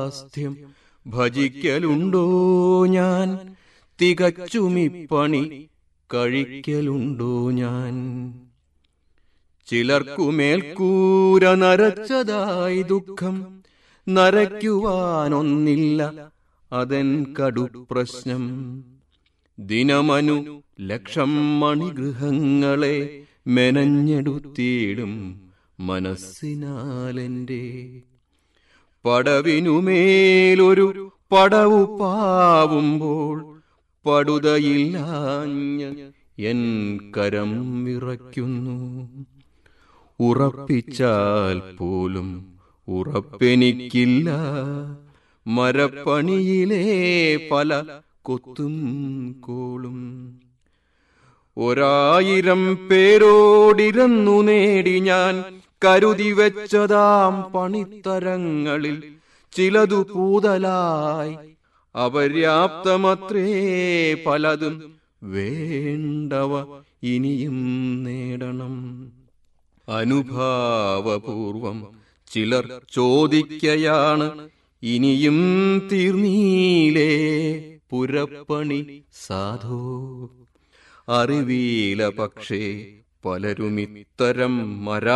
സ്വാസ്ഥ്യം ഭജിക്കലുണ്ടോ ഞാൻ തികച്ചുമിപ്പണി കഴിക്കലുണ്ടോ ഞാൻ ചിലർക്കുമേൽക്കൂര നരച്ചതായി ദുഃഖം നരയ്ക്കുവാനൊന്നില്ല അതെൻ കടു പ്രശ്നം ദിനമനു ലക്ഷം മണിഗൃഹങ്ങളെ മെനഞ്ഞെടുത്തിടും മനസ്സിനാലെന്റെ പടവിനുമേലൊരു പടവു പാവുമ്പോൾ പടുതയില്ലാഞ്ഞ എൻ കരം വിറയ്ക്കുന്നു ഉറപ്പിച്ചാൽ പോലും ഉറപ്പെനിക്കില്ല മരപ്പണിയിലെ പല കൊത്തും കോളും ഒരായിരം പേരോടിരന്നു നേടി ഞാൻ കരുതി വെച്ചതാം പണിത്തരങ്ങളിൽ ചിലതു പൂതലായി അപര്യാപ്തമത്രേ പലതും വേണ്ടവ ഇനിയും നേടണം അനുഭാവപൂർവം ചിലർ ചോദിക്കയാണ് ഇനിയും തീർന്നീലേ പുരപ്പണി സാധോ അറിവീല പക്ഷേ പലരുമിത്തരം മരാ